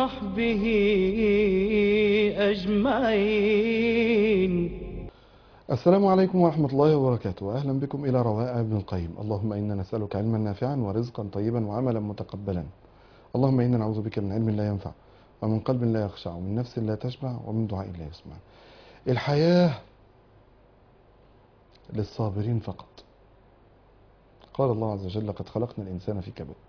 وصحبه أجمعين السلام عليكم ورحمة الله وبركاته أهلا بكم إلى روائع ابن القيم اللهم إنا نسألك علما نافعا ورزقا طيبا وعملا متقبلا اللهم إنا نعوذ بك من علم لا ينفع ومن قلب لا يخشع ومن نفس لا تشبع ومن دعاء لا يسمع الحياة للصابرين فقط قال الله عز وجل لقد خلقنا الإنسان في كبد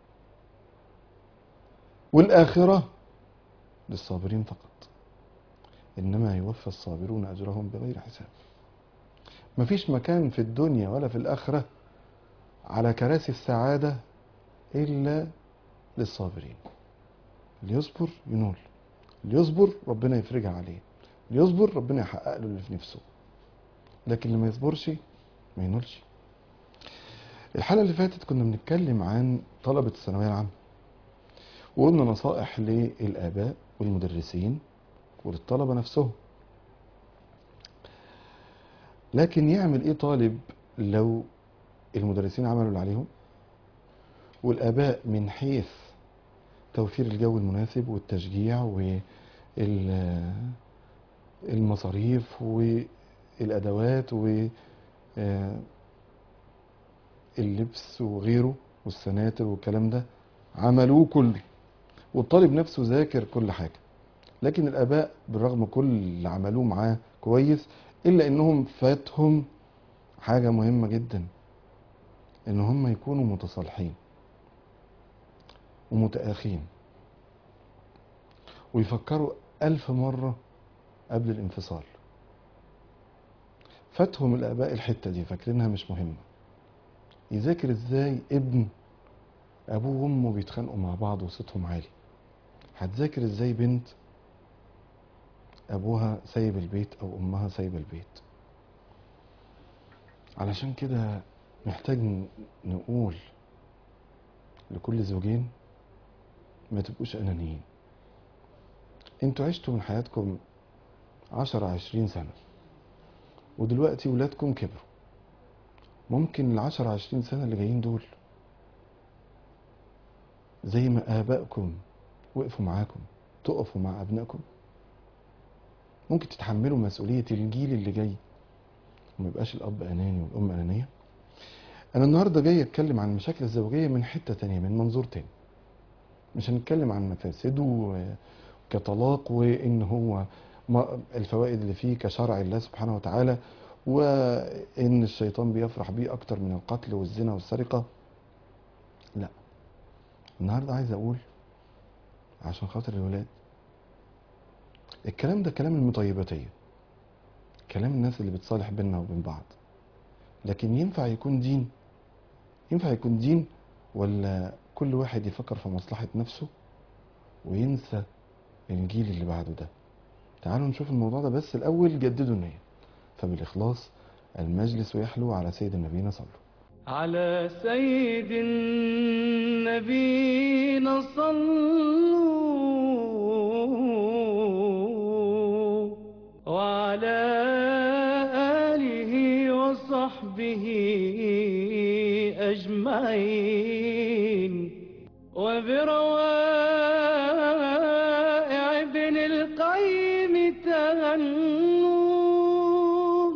والآخرة للصابرين فقط إنما يوفى الصابرون أجرهم بغير حساب مفيش مكان في الدنيا ولا في الآخرة على كراسي السعادة إلا للصابرين اللي يصبر ينول اللي يصبر ربنا يفرجها عليه اللي يصبر ربنا يحقق له اللي في نفسه لكن اللي ما يصبرش ما ينولش الحلقة اللي فاتت كنا بنتكلم عن طلبة الثانوية العامة وقلنا نصائح للآباء والمدرسين وللطلبة نفسهم لكن يعمل ايه طالب لو المدرسين عملوا اللي عليهم والآباء من حيث توفير الجو المناسب والتشجيع والمصاريف والأدوات واللبس وغيره والسناتر والكلام ده عملوه كله والطالب نفسه ذاكر كل حاجة لكن الآباء بالرغم كل اللي عملوه معاه كويس إلا إنهم فاتهم حاجة مهمة جدا إن هم يكونوا متصالحين ومتآخين ويفكروا ألف مرة قبل الانفصال فاتهم الآباء الحتة دي فاكرينها مش مهمة يذاكر إزاي ابن أبوه وأمه بيتخانقوا مع بعض وصوتهم عالي هتذاكر إزاي بنت أبوها سايب البيت أو أمها سايبة البيت علشان كده محتاج نقول لكل زوجين ما تبقوش أنانيين انتوا عشتوا من حياتكم عشرة عشرين سنة ودلوقتي ولادكم كبروا ممكن العشرة عشرين سنة اللي جايين دول زي ما آبائكم وقفوا معاكم تقفوا مع أبنائكم ممكن تتحملوا مسؤولية الجيل اللي جاي وما يبقاش الأب أناني والأم أنانية أنا النهاردة جاي أتكلم عن المشاكل الزوجية من حتة تانية من منظور تاني مش هنتكلم عن مفاسده كطلاق وإن هو الفوائد اللي فيه كشرع الله سبحانه وتعالى وإن الشيطان بيفرح بيه أكتر من القتل والزنا والسرقة لا النهاردة عايز أقول عشان خاطر الولاد الكلام ده كلام المطيباتية كلام الناس اللي بتصالح بيننا وبين بعض لكن ينفع يكون دين ينفع يكون دين ولا كل واحد يفكر في مصلحة نفسه وينسى الجيل اللي بعده ده تعالوا نشوف الموضوع ده بس الأول جددوا النية فبالإخلاص المجلس يحلو على سيد النبينا صلوا على سيد النبينا صلوا وعلى آله وصحبه أجمعين وبروائع ابن القيم تهنوا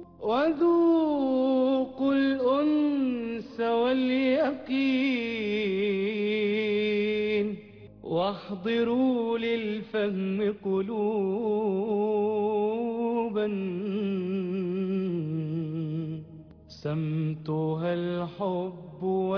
وذوقوا الأنس واليقين واحضروا للفهم قلوبا سمتها الحب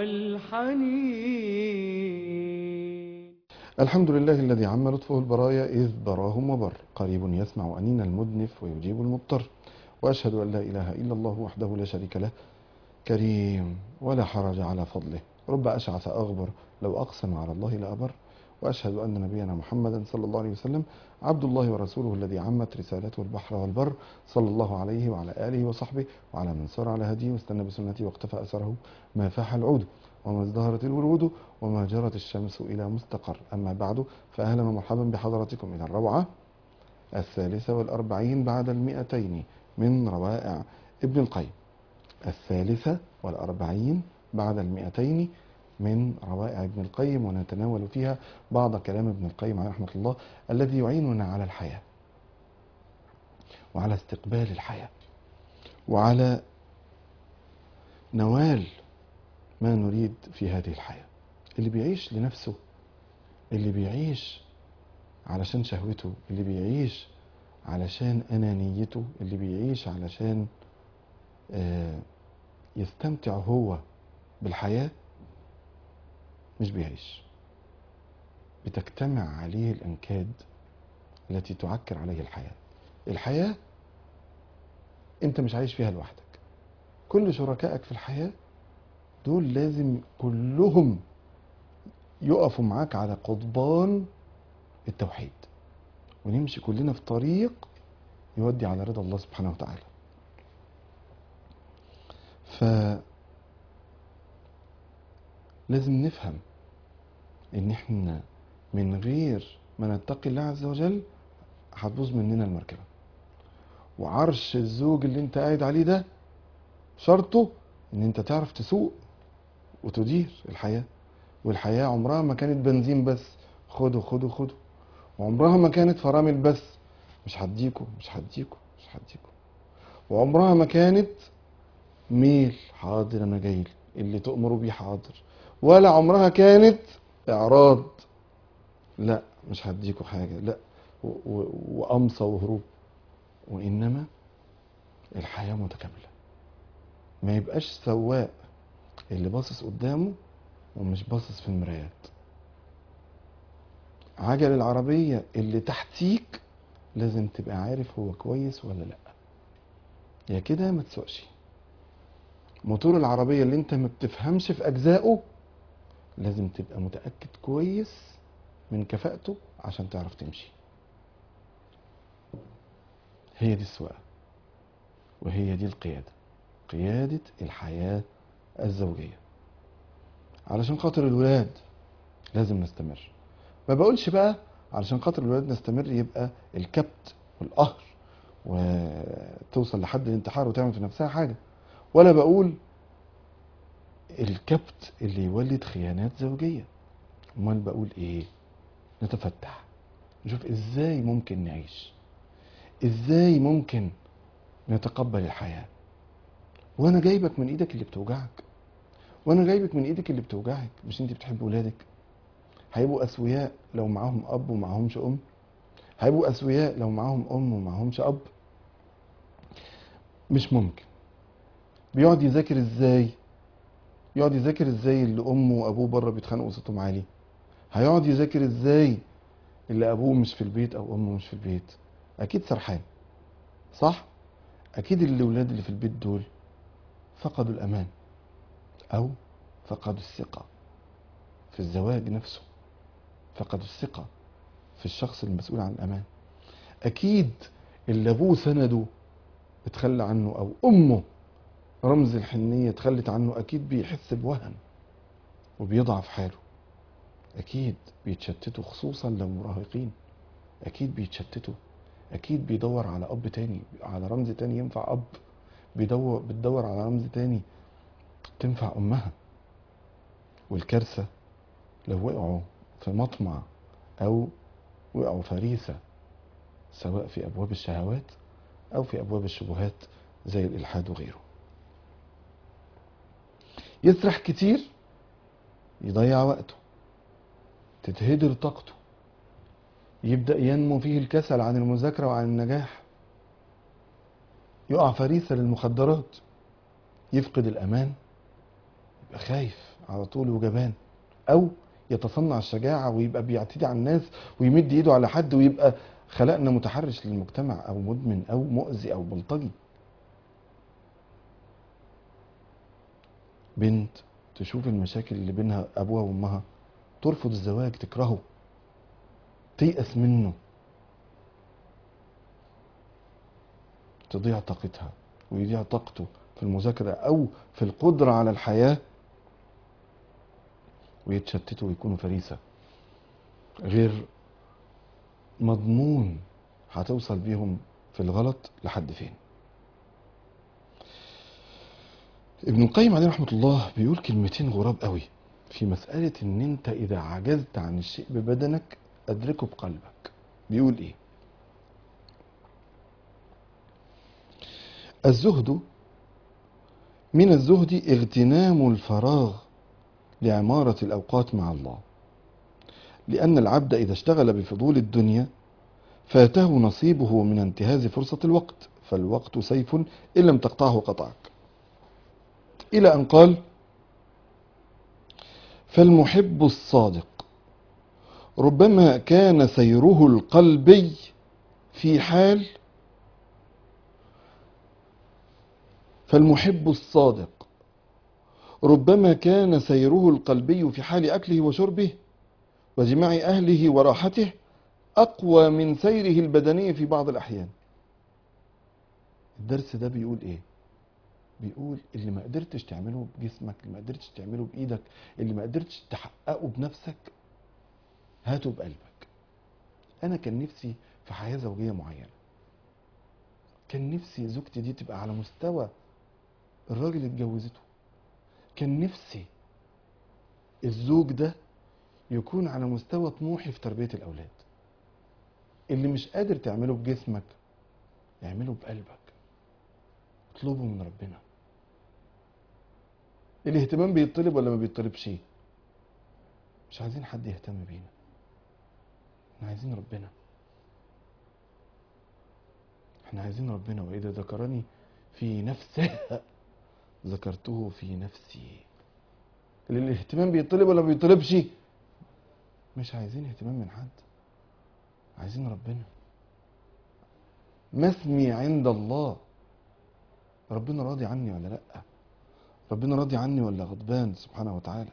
والحنين الحمد لله الذي عم لطفه البرايا إذ براهم وبر قريب يسمع أنين المدنف ويجيب المضطر وأشهد أن لا إله إلا الله وحده لا شريك له كريم ولا حرج على فضله رب أشعث أغبر لو أقسم على الله لأبر وأشهد أن نبينا محمدا صلى الله عليه وسلم عبد الله ورسوله الذي عمت رسالته البحر والبر صلى الله عليه وعلى آله وصحبه وعلى من سار على هديه واستنى بسنته واقتفى أثره ما فاح العود وما ازدهرت الورود وما جرت الشمس إلى مستقر أما بعد فأهلا ومرحبا بحضراتكم إلى الروعة الثالثة والأربعين بعد المئتين من روائع ابن القيم الثالثة والأربعين بعد المئتين من روائع ابن القيم ونتناول فيها بعض كلام ابن القيم عليه رحمة الله الذي يعيننا على الحياة وعلى استقبال الحياة وعلى نوال ما نريد في هذه الحياة اللي بيعيش لنفسه اللي بيعيش علشان شهوته اللي بيعيش علشان أنانيته اللي بيعيش علشان آه، يستمتع هو بالحياة مش بيعيش بتجتمع عليه الأنكاد التي تعكر عليه الحياة الحياة أنت مش عايش فيها لوحدك كل شركائك في الحياة دول لازم كلهم يقفوا معاك على قضبان التوحيد ونمشي كلنا في طريق يودي على رضا الله سبحانه وتعالى ف لازم نفهم ان احنا من غير ما نتقي الله عز وجل هتبوظ مننا المركبه وعرش الزوج اللي انت قاعد عليه ده شرطه ان انت تعرف تسوق وتدير الحياه والحياه عمرها ما كانت بنزين بس خدوا خدوا خدوا وعمرها ما كانت فرامل بس مش هديكوا مش هديكوا مش هديكوا وعمرها ما كانت ميل حاضر انا جاي اللي تؤمروا بيه حاضر ولا عمرها كانت اعراض لا مش هديكوا حاجه لا و- و- وقمصه وهروب وانما الحياه متكامله ما يبقاش سواق اللي باصص قدامه ومش باصص في المرايات عجل العربيه اللي تحتيك لازم تبقى عارف هو كويس ولا لا يا كده ما تسوقش موتور العربيه اللي انت ما بتفهمش في اجزائه لازم تبقى متاكد كويس من كفاءته عشان تعرف تمشي هي دي السواقه وهي دي القياده قياده الحياه الزوجيه علشان خاطر الولاد لازم نستمر ما بقولش بقى علشان خاطر الولاد نستمر يبقى الكبت والقهر وتوصل لحد الانتحار وتعمل في نفسها حاجه ولا بقول الكبت اللي يولد خيانات زوجيه امال بقول ايه نتفتح نشوف ازاي ممكن نعيش ازاي ممكن نتقبل الحياه وانا جايبك من ايدك اللي بتوجعك وانا جايبك من ايدك اللي بتوجعك مش انت بتحب ولادك هيبقوا اسوياء لو معاهم اب ومعاهمش ام هيبقوا اسوياء لو معاهم ام ومعاهمش اب مش ممكن بيقعد يذاكر ازاي يقعد يذاكر ازاي اللي امه وابوه بره بيتخانقوا صوتهم عالي هيقعد يذاكر ازاي اللي ابوه مش في البيت او امه مش في البيت اكيد سرحان صح اكيد الاولاد اللي في البيت دول فقدوا الامان او فقدوا الثقه في الزواج نفسه فقدوا الثقه في الشخص المسؤول عن الامان اكيد اللي ابوه سنده اتخلى عنه او امه رمز الحنيه اتخلت عنه اكيد بيحس بوهن وبيضعف حاله اكيد بيتشتتوا خصوصا لو مراهقين اكيد بيتشتتوا اكيد بيدور على اب تاني على رمز تاني ينفع اب بيدور بتدور على رمز تاني تنفع امها والكارثه لو وقعوا في مطمع او وقعوا فريسه سواء في ابواب الشهوات او في ابواب الشبهات زي الالحاد وغيره يسرح كتير يضيع وقته تتهدر طاقته يبدأ ينمو فيه الكسل عن المذاكرة وعن النجاح يقع فريسة للمخدرات يفقد الأمان يبقى خايف على طول وجبان أو يتصنع الشجاعة ويبقى بيعتدي على الناس ويمد إيده على حد ويبقى خلقنا متحرش للمجتمع أو مدمن أو مؤذي أو بلطجي بنت تشوف المشاكل اللي بينها ابوها وامها ترفض الزواج تكرهه تيأس منه تضيع طاقتها ويضيع طاقته في المذاكرة أو في القدرة على الحياة ويتشتتوا ويكونوا فريسة غير مضمون هتوصل بيهم في الغلط لحد فين ابن القيم عليه رحمة الله بيقول كلمتين غراب قوي في مسألة ان انت اذا عجزت عن الشيء ببدنك ادركه بقلبك بيقول ايه الزهد من الزهد اغتنام الفراغ لعمارة الأوقات مع الله لأن العبد إذا اشتغل بفضول الدنيا فاته نصيبه من انتهاز فرصة الوقت فالوقت سيف إن لم تقطعه قطعك إلى أن قال فالمحب الصادق ربما كان سيره القلبي في حال فالمحب الصادق ربما كان سيره القلبي في حال أكله وشربه وجماع أهله وراحته أقوى من سيره البدني في بعض الأحيان الدرس ده بيقول إيه بيقول اللي ما قدرتش تعمله بجسمك اللي ما قدرتش تعمله بإيدك اللي ما قدرتش تحققه بنفسك هاته بقلبك أنا كان نفسي في حياة زوجية معينة كان نفسي زوجتي دي تبقى على مستوى الراجل اللي اتجوزته كان نفسي الزوج ده يكون على مستوى طموحي في تربية الأولاد اللي مش قادر تعمله بجسمك اعمله بقلبك اطلبه من ربنا الاهتمام بيطلب ولا ما بيطلبش مش عايزين حد يهتم بينا احنا عايزين ربنا احنا عايزين ربنا واذا ذكرني في نفسه ذكرته في نفسي اللي الاهتمام بيطلب ولا ما بيطلبش مش عايزين اهتمام من حد عايزين ربنا ما اسمي عند الله ربنا راضي عني ولا لا ربنا راضي عني ولا غضبان سبحانه وتعالى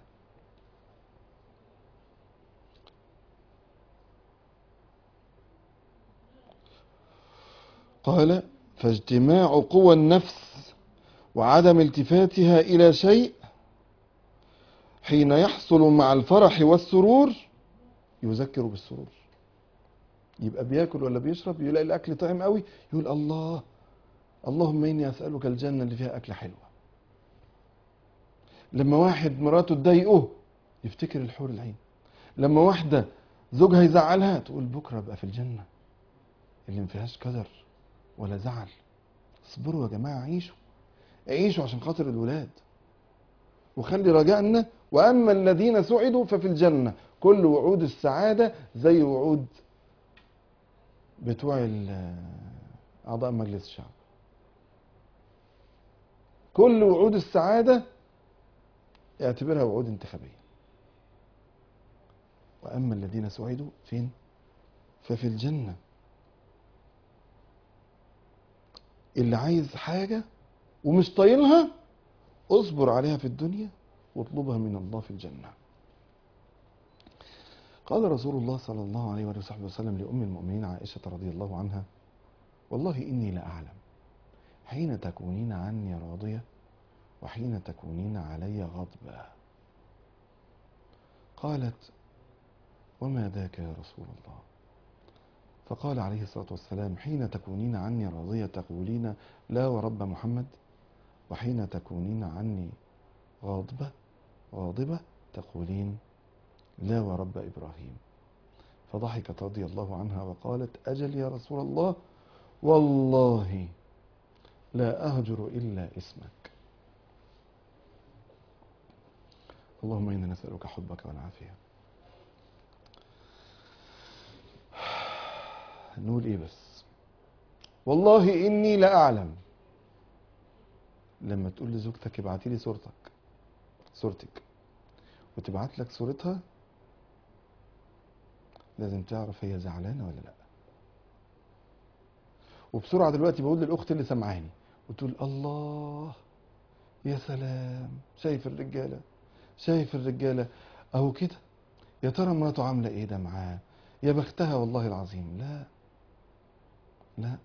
قال فاجتماع قوى النفس وعدم التفاتها الى شيء حين يحصل مع الفرح والسرور يذكر بالسرور يبقى بياكل ولا بيشرب يلاقي الاكل طعم قوي يقول الله اللهم اني اسالك الجنه اللي فيها اكل حلوه لما واحد مراته تضايقه يفتكر الحور العين لما واحده زوجها يزعلها تقول بكره ابقى في الجنه اللي ما فيهاش كدر ولا زعل اصبروا يا جماعه عيشوا عيشوا عشان خاطر الولاد وخلي رجائنا واما الذين سعدوا ففي الجنه كل وعود السعاده زي وعود بتوع ال- اعضاء مجلس الشعب كل وعود السعاده اعتبرها وعود انتخابيه واما الذين سعدوا فين ففي الجنه اللي عايز حاجه ومش طايلها اصبر عليها في الدنيا واطلبها من الله في الجنه قال رسول الله صلى الله عليه وآله وصحبه وسلم لأم المؤمنين عائشة رضي الله عنها والله إني لأعلم حين تكونين عني راضية وحين تكونين علي غضبا قالت وما ذاك يا رسول الله فقال عليه الصلاة والسلام حين تكونين عني راضية تقولين لا ورب محمد وحين تكونين عني غاضبة غاضبة تقولين لا ورب إبراهيم فضحكت رضي الله عنها وقالت أجل يا رسول الله والله لا أهجر إلا اسمك اللهم إنا نسألك حبك والعافية نقول إيه بس والله إني لأعلم لما تقول لزوجتك ابعتي لي صورتك صورتك وتبعت لك صورتها لازم تعرف هي زعلانه ولا لا وبسرعه دلوقتي بقول للاخت اللي سامعاني وتقول الله يا سلام شايف الرجاله شايف الرجاله اهو كده يا ترى مراته عامله ايه ده معاه يا بختها والله العظيم لا لا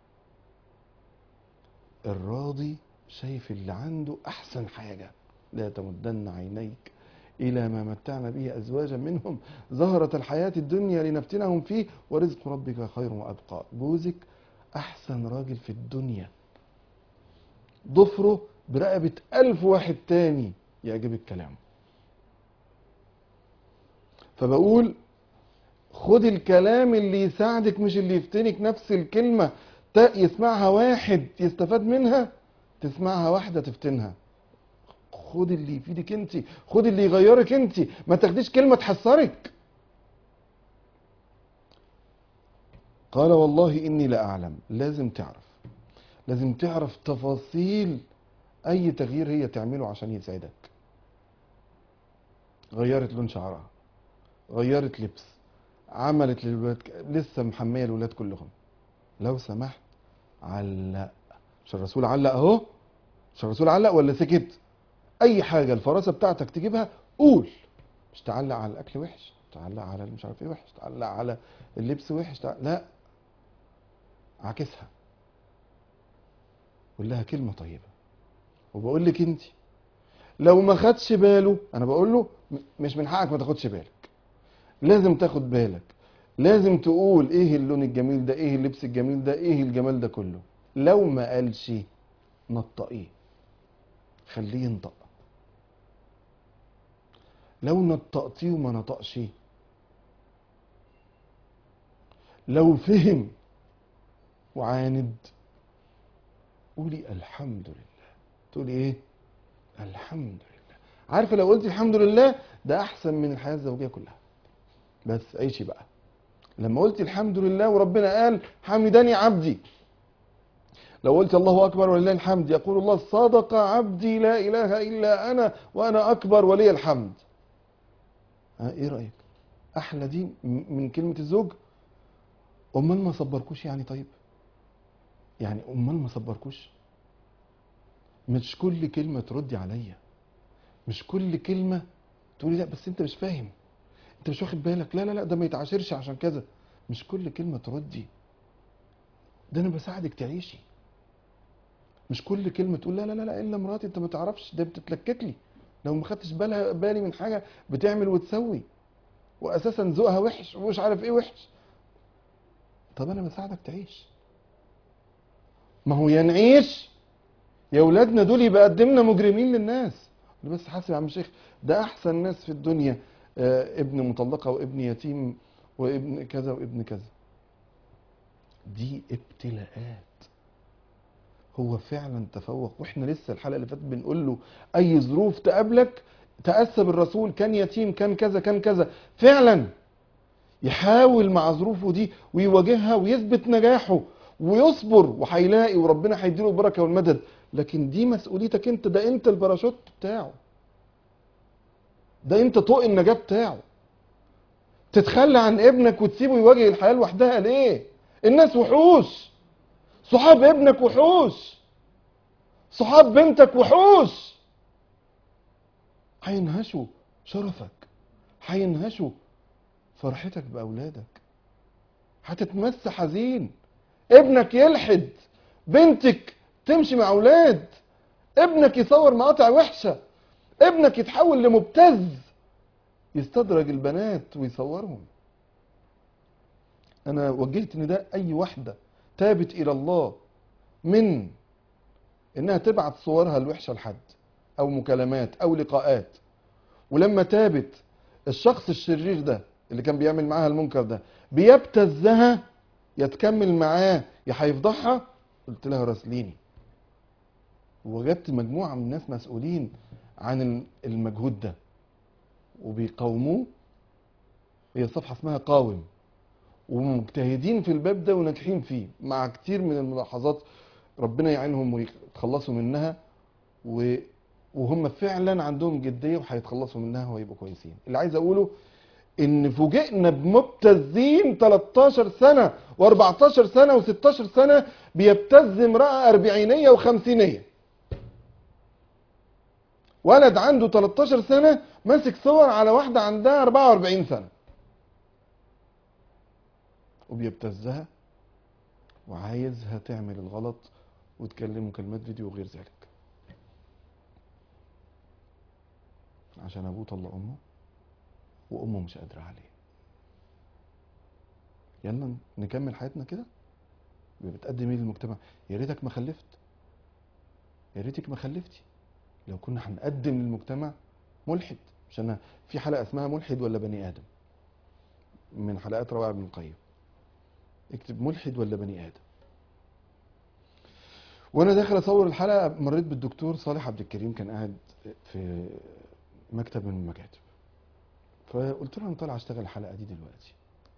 الراضي شايف اللي عنده احسن حاجه لا تمدن عينيك إلى ما متعنا به أزواجا منهم زهرة الحياة الدنيا لنفتنهم فيه ورزق ربك خير وأبقى جوزك أحسن راجل في الدنيا ضفره برقبة ألف واحد تاني يعجبك كلامه فبقول خد الكلام اللي يساعدك مش اللي يفتنك نفس الكلمة ت- يسمعها واحد يستفاد منها تسمعها واحدة تفتنها خد اللي يفيدك انت خد اللي يغيرك انت ما تاخديش كلمة تحسرك قال والله إني لأعلم لازم تعرف لازم تعرف تفاصيل أي تغيير هي تعمله عشان يسعدك غيرت لون شعرها غيرت لبس عملت للولاد ك- لسه محمية الولاد كلهم لو سمحت علق مش الرسول علق اهو مش الرسول علق ولا سكت اي حاجة الفراسة بتاعتك تجيبها قول مش تعلق على الاكل وحش تعلق على مش عارف ايه وحش تعلق على اللبس وحش تعلق. لا عكسها قول لها كلمة طيبة وبقول لك انت لو ما خدش باله انا بقول له م- مش من حقك ما تاخدش بالك لازم تاخد بالك لازم تقول ايه اللون الجميل ده ايه اللبس الجميل ده ايه الجمال ده كله لو ما قالش نطقيه خليه ينطق لو نطقتيه وما نطقش لو فهم وعاند قولي الحمد لله تقولي ايه الحمد لله عارفه لو قلت الحمد لله ده احسن من الحياه الزوجيه كلها بس عيشي بقى لما قلت الحمد لله وربنا قال حمدني عبدي لو قلت الله اكبر ولله الحمد يقول الله صدق عبدي لا اله الا انا وانا اكبر ولي الحمد ها ايه رايك احلى دي م- من كلمه الزوج امال ما صبركوش يعني طيب يعني امال ما صبركوش مش كل كلمه تردي عليا مش كل كلمه تقولي لا بس انت مش فاهم انت مش واخد بالك لا لا لا ده ما يتعاشرش عشان كذا مش كل كلمه تردي ده انا بساعدك تعيشي مش كل كلمه تقول لا لا لا لا الا مراتي انت ما تعرفش ده بتتلكك لي لو ما خدتش بالها بالي من حاجه بتعمل وتسوي واساسا ذوقها وحش ومش عارف ايه وحش طب انا بساعدك تعيش ما هو يا نعيش يا ولادنا دول يبقى قدمنا مجرمين للناس أنا بس حاسب يا عم شيخ ده احسن ناس في الدنيا آه، ابن مطلقه وابن يتيم وابن كذا وابن كذا دي ابتلاءات هو فعلا تفوق واحنا لسه الحلقه اللي فاتت بنقول له اي ظروف تقابلك تاسى بالرسول كان يتيم كان كذا كان كذا فعلا يحاول مع ظروفه دي ويواجهها ويثبت نجاحه ويصبر وهيلاقي وربنا هيديله البركه والمدد لكن دي مسؤوليتك انت ده انت الباراشوت بتاعه ده انت طوق النجاه بتاعه تتخلى عن ابنك وتسيبه يواجه الحياه لوحدها ليه الناس وحوش صحاب ابنك وحوش صحاب بنتك وحوش هينهشوا شرفك هينهشوا فرحتك بأولادك هتتمس حزين ابنك يلحد بنتك تمشي مع أولاد ابنك يصور مقاطع وحشة ابنك يتحول لمبتز يستدرج البنات ويصورهم أنا وجهت نداء أي واحدة تابت إلى الله من إنها تبعت صورها الوحشة لحد أو مكالمات أو لقاءات ولما تابت الشخص الشرير ده اللي كان بيعمل معاها المنكر ده بيبتزها يا تكمل معاه يا هيفضحها قلت لها راسليني وجدت مجموعة من الناس مسؤولين عن المجهود ده وبيقاوموه هي صفحة اسمها قاوم ومجتهدين في الباب ده وناجحين فيه مع كتير من الملاحظات ربنا يعينهم ويتخلصوا منها و وهم فعلا عندهم جديه وهيتخلصوا منها وهيبقوا كويسين اللي عايز اقوله ان فوجئنا بمبتزين 13 سنه و14 سنه و16 سنه بيبتز امراه اربعينيه وخمسينيه ولد عنده 13 سنه ماسك صور على واحده عندها 44 سنه وبيبتزها وعايزها تعمل الغلط وتكلم مكالمات فيديو وغير ذلك عشان ابوه طلق امه وامه مش قادره عليه يلا نكمل حياتنا كده يبقى بتقدم ايه للمجتمع يا ريتك ما خلفت يا ريتك ما خلفتي لو كنا هنقدم للمجتمع ملحد مش انا في حلقه اسمها ملحد ولا بني ادم من حلقات روائع ابن القيم اكتب ملحد ولا بني ادم وانا داخل اصور الحلقه مريت بالدكتور صالح عبد الكريم كان قاعد في مكتب من المكاتب فقلت له انا طالع اشتغل الحلقه دي دلوقتي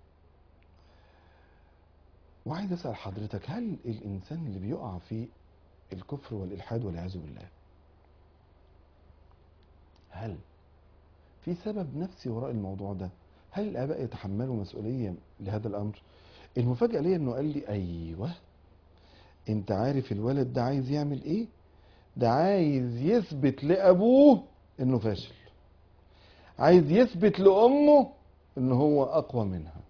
وعايز اسال حضرتك هل الانسان اللي بيقع في الكفر والالحاد والعياذ بالله هل في سبب نفسي وراء الموضوع ده هل الاباء يتحملوا مسؤوليه لهذا الامر المفاجاه ليا انه قال لي ايوه انت عارف الولد ده عايز يعمل ايه ده عايز يثبت لابوه انه فاشل عايز يثبت لامه ان هو اقوى منها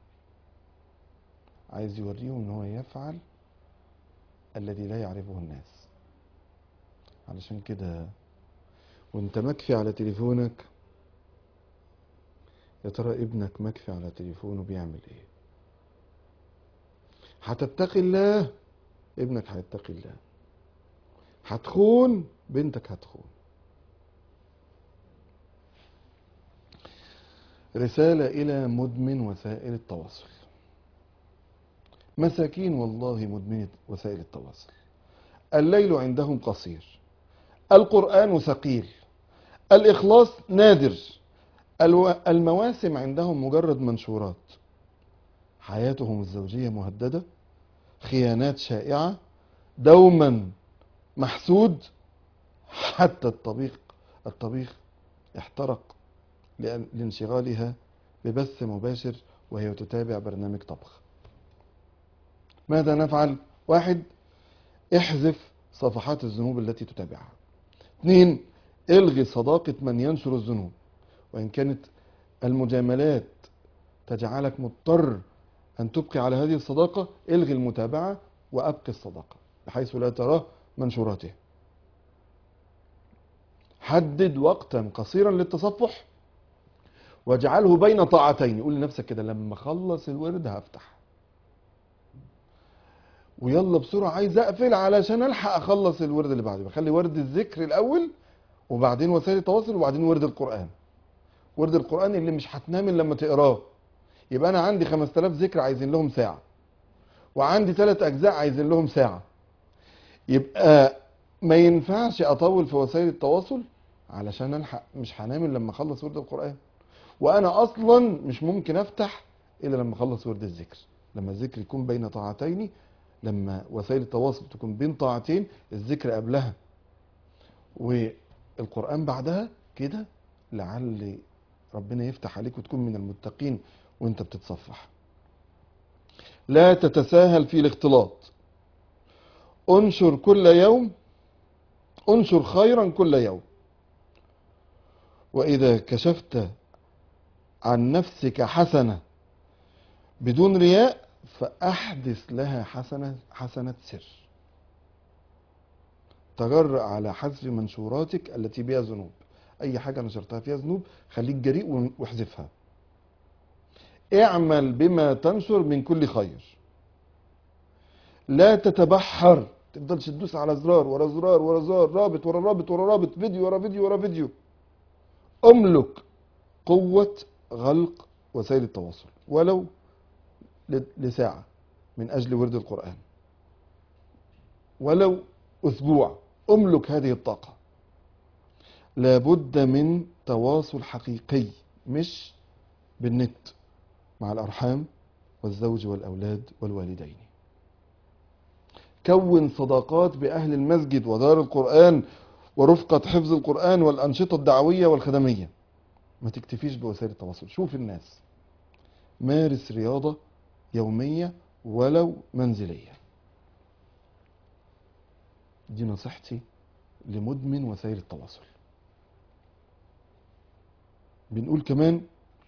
عايز يوريهم ان هو يفعل الذي لا يعرفه الناس علشان كده وانت مكفي على تليفونك يا ترى ابنك مكفي على تليفونه بيعمل ايه هتتقي الله ابنك هيتقي الله هتخون بنتك هتخون رسالة إلى مدمن وسائل التواصل مساكين والله مدمنة وسائل التواصل الليل عندهم قصير القرآن ثقيل الإخلاص نادر الو- المواسم عندهم مجرد منشورات حياتهم الزوجية مهددة خيانات شائعة دوما محسود حتى الطبيخ الطبيخ احترق لأن- لانشغالها ببث مباشر وهي تتابع برنامج طبخ ماذا نفعل واحد احذف صفحات الذنوب التي تتابعها اثنين الغي صداقة من ينشر الذنوب وإن كانت المجاملات تجعلك مضطر أن تبقي على هذه الصداقة الغي المتابعة وأبقي الصداقة بحيث لا تراه منشوراته حدد وقتا قصيرا للتصفح واجعله بين طاعتين قول لنفسك كده لما اخلص الورد هفتح ويلا بسرعه عايز اقفل علشان الحق اخلص الورد اللي بعده بخلي ورد الذكر الاول وبعدين وسائل التواصل وبعدين ورد القران ورد القران اللي مش هتنام الا لما تقراه يبقى انا عندي 5000 ذكر عايزين لهم ساعه وعندي ثلاث اجزاء عايزين لهم ساعه يبقى ما ينفعش اطول في وسائل التواصل علشان الحق مش هنام الا لما اخلص ورد القران وانا اصلا مش ممكن افتح الا لما اخلص ورد الذكر لما الذكر يكون بين طاعتين لما وسائل التواصل تكون بين طاعتين الذكر قبلها والقران بعدها كده لعل ربنا يفتح عليك وتكون من المتقين وانت بتتصفح لا تتساهل في الاختلاط انشر كل يوم انشر خيرا كل يوم واذا كشفت عن نفسك حسنه بدون رياء فاحدث لها حسنه حسنه سر تجرأ على حذف منشوراتك التي بها ذنوب اي حاجه نشرتها فيها ذنوب خليك جريء واحذفها اعمل بما تنشر من كل خير لا تتبحر تفضلش تدوس على زرار ورا زرار ورا زرار رابط ورا رابط ورا رابط فيديو ورا فيديو ورا فيديو املك قوة غلق وسائل التواصل ولو ل- لساعة من أجل ورد القرآن ولو أسبوع أملك هذه الطاقة لابد من تواصل حقيقي مش بالنت مع الأرحام والزوج والأولاد والوالدين كون صداقات بأهل المسجد ودار القرآن ورفقة حفظ القرآن والأنشطة الدعوية والخدمية ما تكتفيش بوسائل التواصل شوف الناس مارس رياضة يومية ولو منزلية دي نصيحتي لمدمن وسائل التواصل بنقول كمان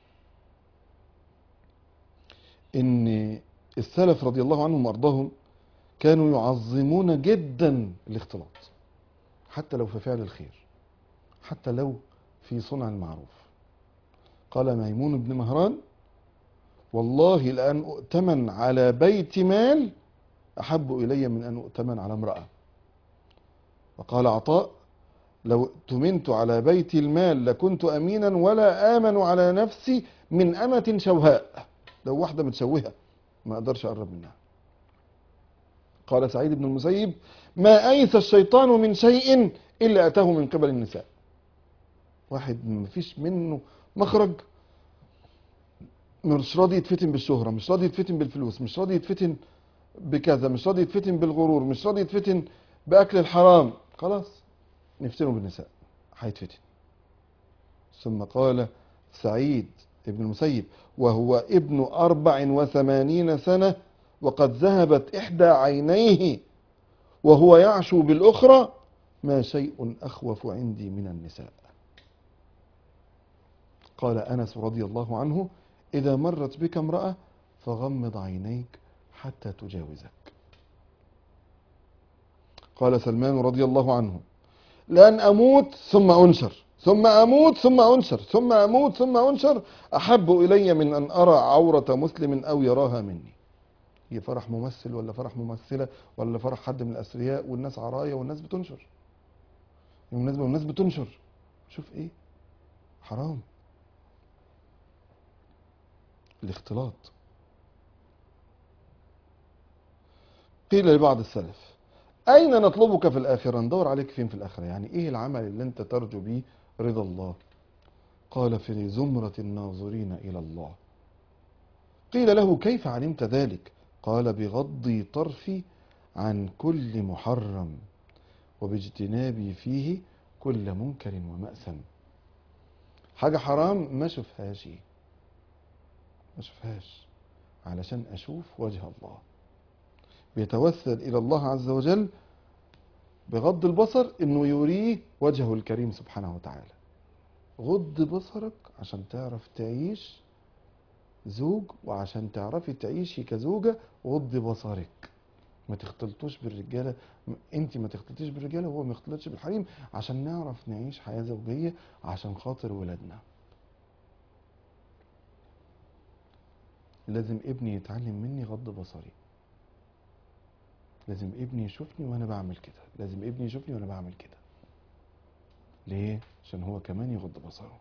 ان السلف رضي الله عنهم وارضاهم كانوا يعظمون جدا الاختلاط حتى لو في فعل الخير حتى لو في صنع المعروف قال ميمون بن مهران والله لأن أؤتمن على بيت مال أحب إلي من أن أؤتمن على امرأة وقال عطاء لو اؤتمنت على بيت المال لكنت أمينا ولا آمن على نفسي من أمة شوهاء لو واحدة متشوهة ما أقدرش أقرب منها قال سعيد بن المسيب ما أيس الشيطان من شيء إلا أتاه من قبل النساء واحد مفيش منه مخرج مش راضي يتفتن بالشهرة مش راضي يتفتن بالفلوس مش راضي يتفتن بكذا مش راضي يتفتن بالغرور مش راضي يتفتن بأكل الحرام خلاص نفتنه بالنساء هيتفتن ثم قال سعيد ابن المسيب وهو ابن أربع وثمانين سنة وقد ذهبت إحدى عينيه وهو يعشو بالأخرى ما شيء أخوف عندي من النساء قال أنس رضي الله عنه إذا مرت بك امرأة فغمض عينيك حتى تجاوزك قال سلمان رضي الله عنه لأن أموت ثم أنشر ثم أموت ثم أنشر ثم أموت ثم أنشر أحب إلي من أن أرى عورة مسلم أو يراها مني هي فرح ممثل ولا فرح ممثلة ولا فرح حد من الأثرياء والناس عراية والناس بتنشر بالمناسبة والناس بتنشر شوف إيه حرام الاختلاط قيل لبعض السلف أين نطلبك في الآخرة ندور عليك فين في الآخرة يعني إيه العمل اللي أنت ترجو به رضا الله قال في زمرة الناظرين إلى الله قيل له كيف علمت ذلك قال بغض طرفي عن كل محرم وباجتنابي فيه كل منكر ومأثم حاجة حرام ما شوفهاش ما اشوفهاش علشان اشوف وجه الله بيتوسل الى الله عز وجل بغض البصر انه يريه وجهه الكريم سبحانه وتعالى غض بصرك عشان تعرف تعيش زوج وعشان تعرفي تعيشي كزوجة غض بصرك ما تختلطوش بالرجالة انت ما تختلطيش بالرجالة وهو ما يختلطش بالحريم عشان نعرف نعيش حياة زوجية عشان خاطر ولادنا لازم ابني يتعلم مني غض بصري لازم ابني يشوفني وانا بعمل كده لازم ابني يشوفني وانا بعمل كده ليه عشان هو كمان يغض بصره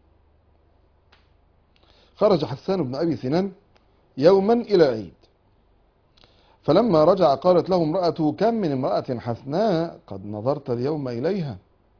خرج حسان بن ابي سنان يوما الى عيد فلما رجع قالت له امرأته كم من امرأة حسناء قد نظرت اليوم إليها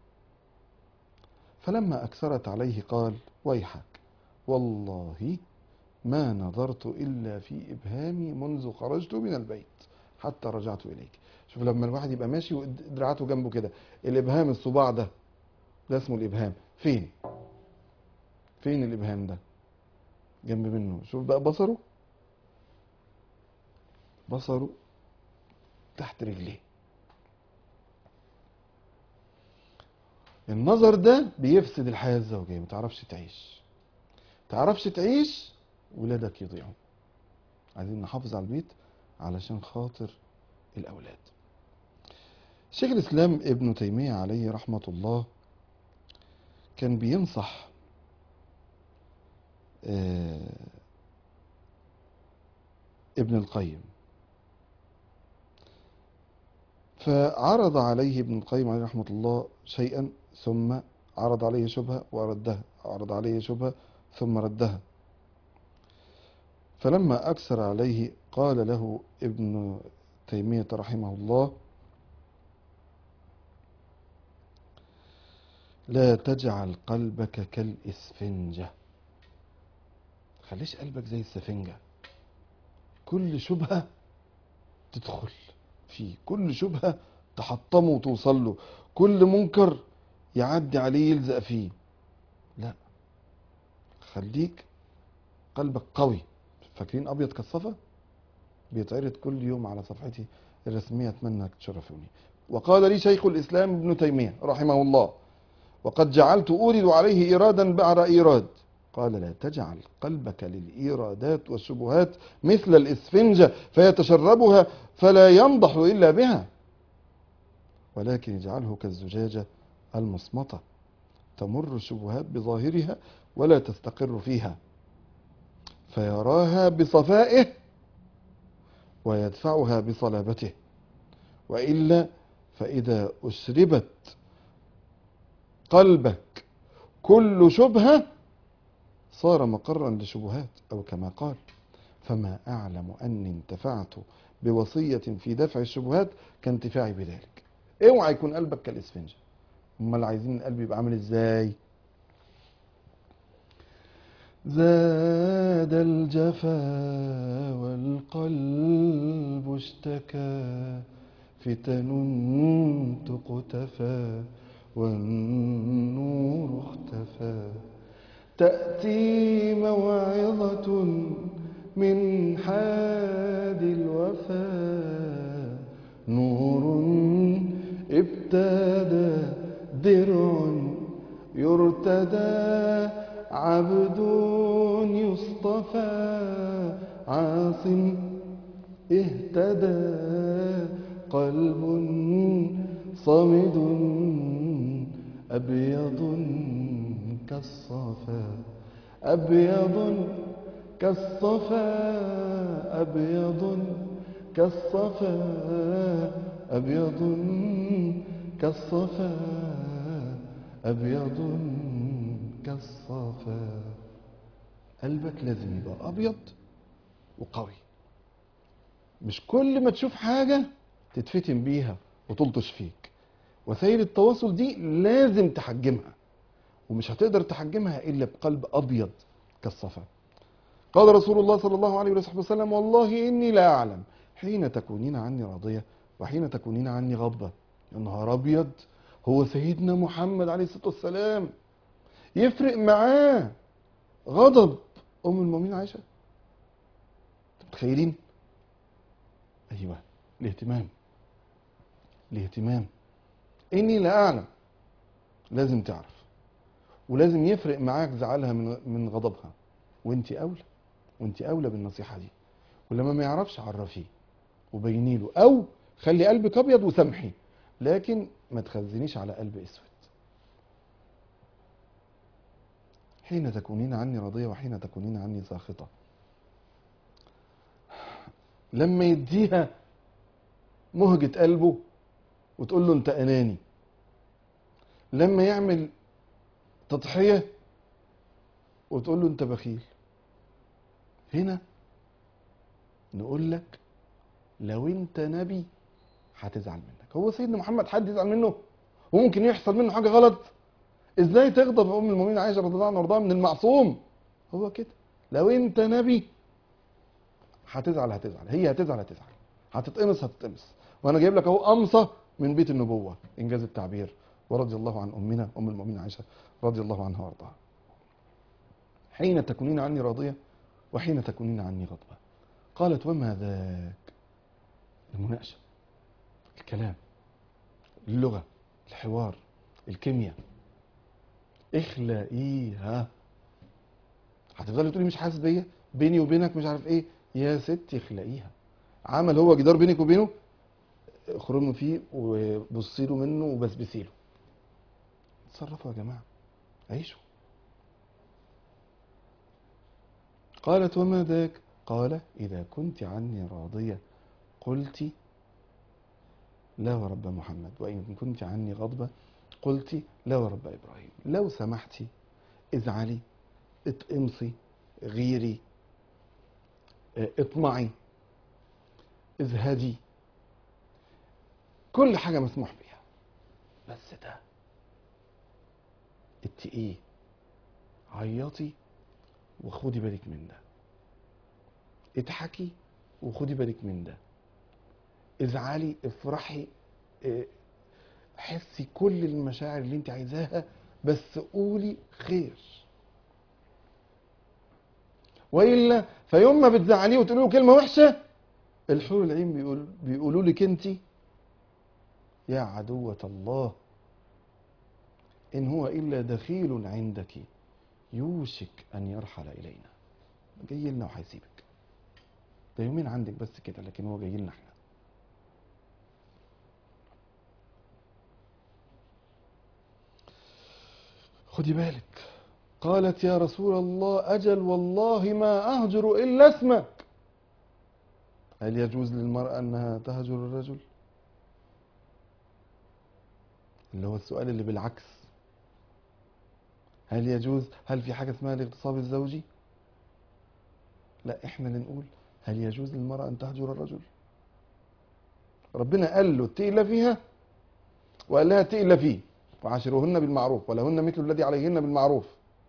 فلما أكثرت عليه قال ويحك والله ما نظرت إلا في إبهامي منذ خرجت من البيت حتى رجعت إليك شوف لما الواحد يبقى ماشي ودراعاته جنبه كده الإبهام الصباع ده ده اسمه الإبهام فين فين الإبهام ده جنب منه شوف بقى بصره بصره تحت رجليه النظر ده بيفسد الحياة الزوجية ما تعرفش تعيش تعرفش تعيش ولادك يضيعوا عايزين نحافظ على البيت علشان خاطر الأولاد شيخ الإسلام ابن تيمية عليه رحمة الله كان بينصح آه، ابن القيم فعرض عليه ابن القيم عليه رحمة الله شيئا ثم عرض عليه شبهة وردها عرض عليه شبهة ثم ردها فلما أكثر عليه قال له ابن تيمية رحمه الله لا تجعل قلبك كالإسفنجة خليش قلبك زي السفنجة كل شبهة تدخل فيه كل شبهة تحطمه وتوصل له كل منكر يعدي عليه يلزق فيه لا خليك قلبك قوي فاكرين ابيض كالصفا بيتعرض كل يوم على صفحتي الرسميه اتمنى انك تشرفوني وقال لي شيخ الاسلام ابن تيميه رحمه الله وقد جعلت اورد عليه ايرادا بعد ايراد قال لا تجعل قلبك للايرادات والشبهات مثل الاسفنجه فيتشربها فلا ينضح الا بها ولكن اجعله كالزجاجه المصمته تمر الشبهات بظاهرها ولا تستقر فيها فيراها بصفائه ويدفعها بصلابته والا فاذا اشربت قلبك كل شبهة صار مقرا لشبهات أو كما قال فما أعلم أني انتفعت بوصية في دفع الشبهات كانتفاعي بذلك اوعى يكون قلبك كالإسفنجة امال عايزين القلب يبقى عامل ازاي زاد الجفا والقلب اشتكى فتن تقتفى والنور اختفى تأتي موعظة من حاد الوفا نور ابتدى درع يرتدى عبد يصطفى عاص اهتدى قلب صمد أبيض كالصفا أبيض كالصفا أبيض كالصفا أبيض كالصفا أبيض كالصفا قلبك لازم يبقى أبيض وقوي مش كل ما تشوف حاجة تتفتن بيها وتلطش فيك وسائل التواصل دي لازم تحجمها ومش هتقدر تحجمها إلا بقلب أبيض كالصفا قال رسول الله صلى الله عليه وسلم والله إني لا أعلم حين تكونين عني راضية وحين تكونين عني غضبة يا نهار أبيض هو سيدنا محمد عليه الصلاة والسلام يفرق معاه غضب أم المؤمنين عائشة متخيلين أيوة الاهتمام الاهتمام إني لا أعلم لازم تعرف ولازم يفرق معاك زعلها من من غضبها وانت اولى وانت اولى بالنصيحه دي ولما ما يعرفش عرفيه وبيني له او خلي قلبك ابيض وسامحي لكن ما تخزنيش على قلب اسود حين تكونين عني راضيه وحين تكونين عني ساخطه لما يديها مهجة قلبه وتقول له انت اناني لما يعمل تضحية وتقول له انت بخيل هنا نقول لك لو انت نبي هتزعل منك هو سيدنا محمد حد يزعل منه وممكن يحصل منه حاجة غلط ازاي تغضب ام المؤمنين عائشة رضي الله عنها وارضاها من المعصوم هو كده لو انت نبي هتزعل هتزعل هي هتزعل هتزعل هتتقمص هتتقمص وانا جايب لك اهو قمصه من بيت النبوه انجاز التعبير ورضي الله عن امنا ام المؤمنين عائشه رضي الله عنها وارضاها حين تكونين عني راضيه وحين تكونين عني غضبه قالت وما ذاك المناقشه الكلام اللغه الحوار الكيمياء اخلقيها هتفضلي تقولي مش حاسس بيا بيني وبينك مش عارف ايه يا ستي اخلقيها عمل هو جدار بينك وبينه اخرمي فيه وبصي له منه وبسبسي له اتصرفوا يا جماعه عيشوا قالت وما ذاك قال اذا كنت عني راضيه قلت لا ورب محمد وان كنت عني غضبه قلت لا ورب ابراهيم لو سمحتي ازعلي اتقمصي غيري اطمعي ازهدي كل حاجة مسموح بيها بس ده اتقيه عيطي وخدي بالك من ده اضحكي وخدي بالك من ده ازعلي افرحي اه، حسي كل المشاعر اللي انت عايزاها بس قولي خير والا فيوم ما بتزعليه وتقولي له كلمه وحشه الحور العين بيقول بيقولوا لك انت يا عدوة الله إن هو إلا دخيل عندك يوشك أن يرحل إلينا جاي لنا وهيسيبك ده يومين عندك بس كده لكن هو جاي لنا احنا خدي بالك قالت يا رسول الله أجل والله ما أهجر إلا اسمك هل يجوز للمرأة أنها تهجر الرجل اللي هو السؤال اللي بالعكس هل يجوز هل في حاجة اسمها الاغتصاب الزوجي لا احنا اللي نقول هل يجوز للمرأة ان تهجر الرجل ربنا قال له اتقي الله فيها وقال لها اتقي الله فيه وعاشروهن بالمعروف ولهن مثل الذي عليهن بالمعروف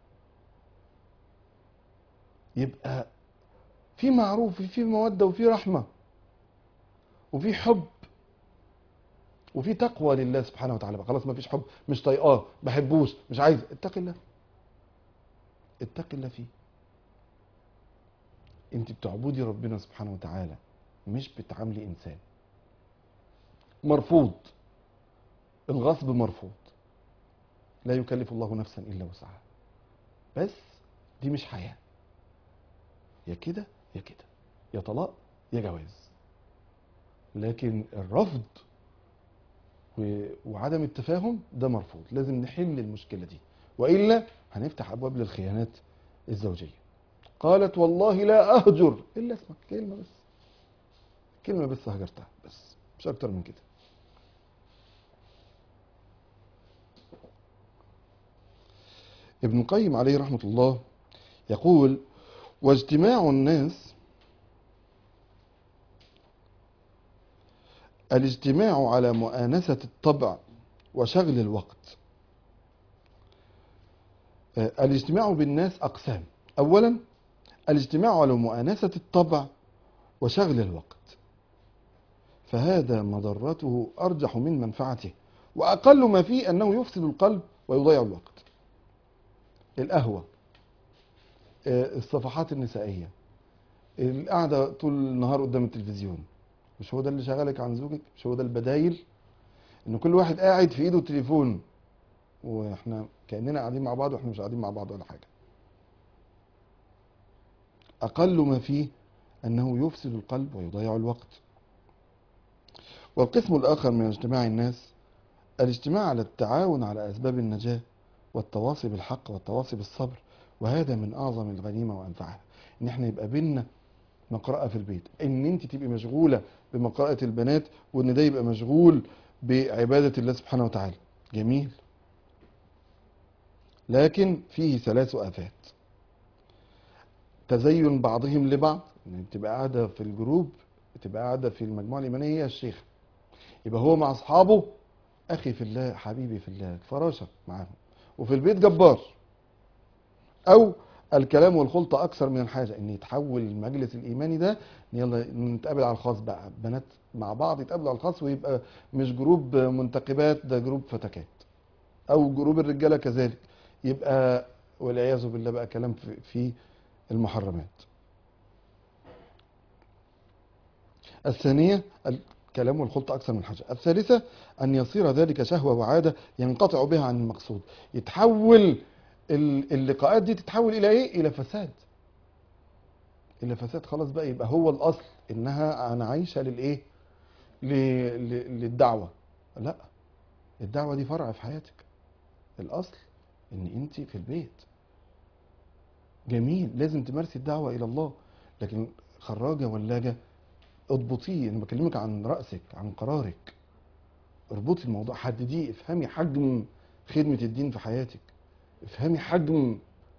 يبقى في معروف وفي مودة وفي رحمة وفي حب وفي تقوى لله سبحانه وتعالى بقى خلاص ما فيش حب مش طايقاه بحبوش مش عايز اتقي الله اتقي الله فيه انت بتعبدي ربنا سبحانه وتعالى مش بتعاملي انسان مرفوض الغصب مرفوض لا يكلف الله نفسا الا وسعها بس دي مش حياه يا كده يا كده يا طلاق يا جواز لكن الرفض و- وعدم التفاهم ده مرفوض لازم نحل المشكلة دي وإلا هنفتح أبواب للخيانات الزوجية قالت والله لا أهجر إلا اسمك كلمة بس كلمة بس هجرتها بس مش أكتر من كده ابن القيم عليه رحمة الله يقول واجتماع الناس الاجتماع على مؤانسة الطبع وشغل الوقت آه، الاجتماع بالناس أقسام أولا الاجتماع على مؤانسة الطبع وشغل الوقت فهذا مضرته أرجح من منفعته وأقل ما فيه أنه يفسد القلب ويضيع الوقت القهوة آه، الصفحات النسائية القعدة طول النهار قدام التلفزيون مش هو ده اللي شغلك عن زوجك مش هو ده البدايل ان كل واحد قاعد في ايده تليفون واحنا كاننا قاعدين مع بعض واحنا مش قاعدين مع بعض ولا حاجه اقل ما فيه انه يفسد القلب ويضيع الوقت والقسم الاخر من اجتماع الناس الاجتماع على التعاون على اسباب النجاه والتواصي بالحق والتواصي بالصبر وهذا من اعظم الغنيمه وانفعها ان احنا يبقى بينا مقرأة في البيت ان انت تبقي مشغولة بمقرأة البنات وان ده يبقى مشغول بعبادة الله سبحانه وتعالى جميل لكن فيه ثلاث آفات تزين بعضهم لبعض ان تبقى قاعدة في الجروب تبقى قاعدة في المجموعة الإيمانية هي الشيخ يبقى هو مع أصحابه أخي في الله حبيبي في الله فراشة معاهم وفي البيت جبار أو الكلام والخلطة أكثر من الحاجة إن يتحول المجلس الإيماني ده إن يلا نتقابل على الخاص بقى بنات مع بعض يتقابلوا على الخاص ويبقى مش جروب منتقبات ده جروب فتكات أو جروب الرجالة كذلك يبقى والعياذ بالله بقى كلام في, في المحرمات الثانية الكلام والخلطة أكثر من حاجة الثالثة أن يصير ذلك شهوة وعادة ينقطع بها عن المقصود يتحول ال- اللقاءات دي تتحول الى ايه الى فساد الى فساد خلاص بقى يبقى هو الاصل انها انا عايشه للايه ل- ل- للدعوه لا الدعوه دي فرع في حياتك الاصل ان انت في البيت جميل لازم تمارسي الدعوه الى الله لكن خراجه ولاجه اضبطيه انا بكلمك عن راسك عن قرارك اربطي الموضوع حدديه افهمي حجم خدمه الدين في حياتك افهمي حجم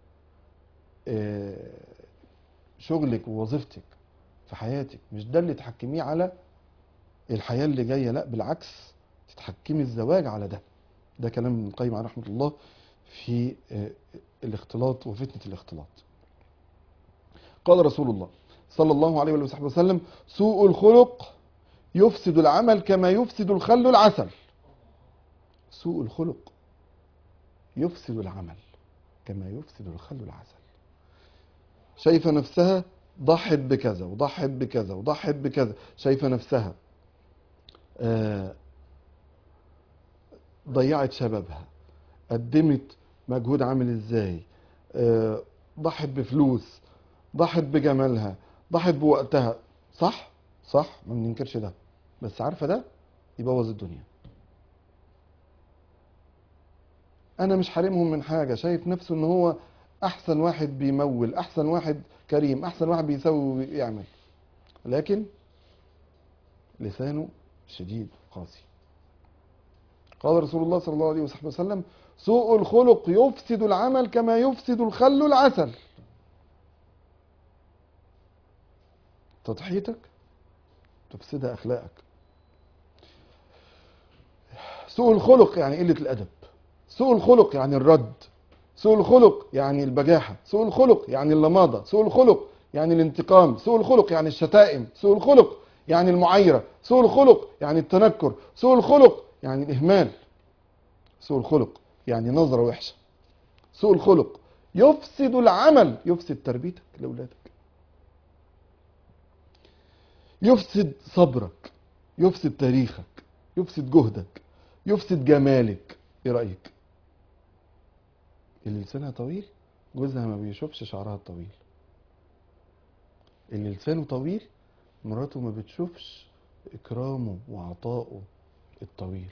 آه، شغلك ووظيفتك في حياتك مش ده اللي تحكميه على الحياة اللي جاية لا بالعكس تتحكمي الزواج على ده ده كلام ابن القيم عليه رحمة الله في آه، الاختلاط وفتنة الاختلاط قال رسول الله صلى الله عليه وآله وصحبه وسلم سوء الخلق يفسد العمل كما يفسد الخل العسل سوء الخلق يفسد العمل كما يفسد الخل العسل شايفة نفسها ضحت بكذا وضحت بكذا وضحت بكذا شايفة نفسها آه، ضيعت شبابها قدمت مجهود عامل ازاي آه، ضحت بفلوس ضحت بجمالها ضحت بوقتها صح صح ما بننكرش ده بس عارفة ده يبوظ الدنيا انا مش حارمهم من حاجه شايف نفسه ان هو احسن واحد بيمول احسن واحد كريم احسن واحد بيسوي ويعمل لكن لسانه شديد قاسي قال رسول الله صلى الله عليه وصحبه وسلم سوء الخلق يفسد العمل كما يفسد الخل العسل تضحيتك تفسدها أخلاقك سوء الخلق يعني قلة الأدب سوء الخلق يعني الرد سوء الخلق يعني البجاحة سوء الخلق يعني اللماضة سوء الخلق يعني الانتقام سوء الخلق يعني الشتائم سوء الخلق يعني المعايرة سوء الخلق يعني التنكر سوء الخلق يعني الإهمال سوء الخلق يعني نظرة وحشة سوء الخلق يفسد العمل يفسد تربيتك لأولادك يفسد صبرك يفسد تاريخك يفسد جهدك يفسد جمالك ايه رأيك اللي لسانها طويل جوزها ما بيشوفش شعرها الطويل اللي لسانه طويل مراته ما بتشوفش اكرامه وعطائه الطويل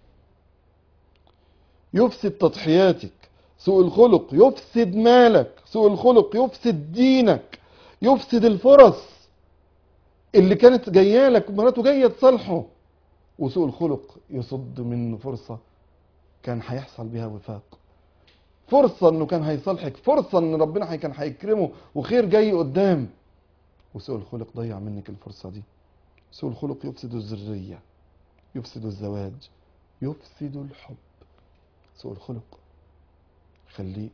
يفسد تضحياتك سوء الخلق يفسد مالك سوء الخلق يفسد دينك يفسد الفرص اللي كانت جايه لك مراته جايه تصالحه وسوء الخلق يصد منه فرصه كان هيحصل بيها وفاق فرصه انه كان هيصالحك فرصه ان ربنا هي- كان هيكرمه وخير جاي قدام وسوء الخلق ضيع منك الفرصه دي سوء الخلق يفسد الذريه يفسد الزواج يفسد الحب سوء الخلق خليه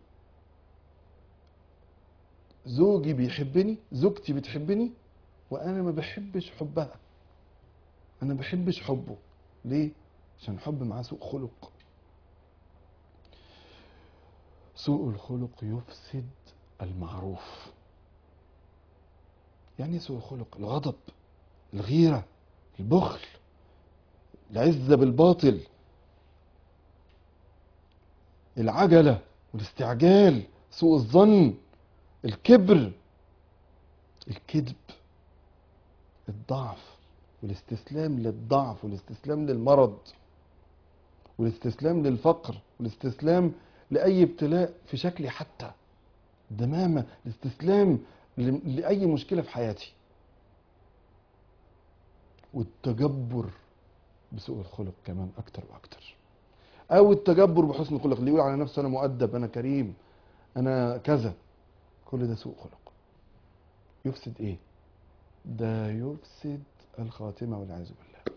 زوجي بيحبني زوجتي بتحبني وانا ما بحبش حبها انا ما بحبش حبه ليه عشان حب معاه سوء خلق سوء الخلق يفسد المعروف يعني إيه سوء الخلق الغضب الغيرة البخل العزة بالباطل العجلة والاستعجال سوء الظن الكبر الكذب الضعف والاستسلام للضعف والاستسلام للمرض والاستسلام للفقر والاستسلام لأي ابتلاء في شكلي حتى الدمامة الاستسلام ل- لأي مشكلة في حياتي والتجبر بسوء الخلق كمان أكتر وأكتر أو التجبر بحسن الخلق اللي يقول على نفسه أنا مؤدب أنا كريم أنا كذا كل ده سوء خلق يفسد إيه؟ ده يفسد الخاتمة والعياذ بالله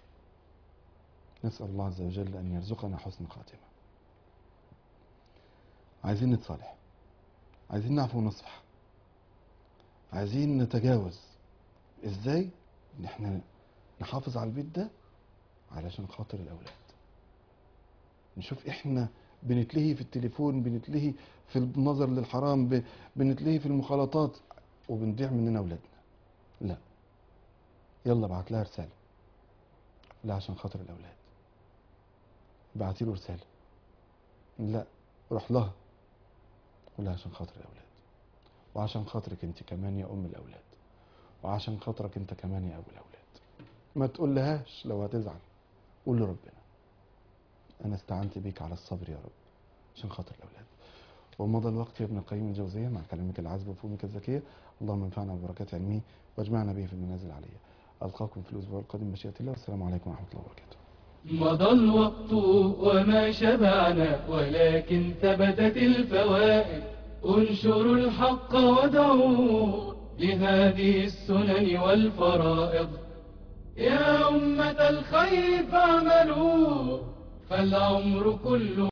نسأل الله عز وجل أن يرزقنا حسن خاتمة عايزين نتصالح عايزين نعفو ونصفح عايزين نتجاوز ازاي ان احنا نحافظ على البيت ده علشان خاطر الاولاد نشوف احنا بنتلهي في التليفون بنتلهي في النظر للحرام ب- بنتلهي في المخالطات وبنضيع مننا اولادنا لا يلا ابعت لها رساله لا عشان خاطر الاولاد ابعتي له رساله لا روح لها ولا عشان خاطر الاولاد وعشان خاطرك انت كمان يا ام الاولاد وعشان خاطرك انت كمان يا ابو الاولاد ما تقولهاش لو هتزعل قول لربنا انا استعنت بيك على الصبر يا رب عشان خاطر الاولاد ومضى الوقت يا ابن القيم الجوزية مع كلامك العذب وفهمك الذكية اللهم انفعنا ببركات علمه واجمعنا به في المنازل العلية ألقاكم في الأسبوع القادم مشيئة الله والسلام عليكم ورحمة الله وبركاته مضى الوقت وما شبعنا ولكن ثبتت الفوائد انشروا الحق ودعوا لهذه السنن والفرائض يا أمة الخير فاعملوا فالعمر كله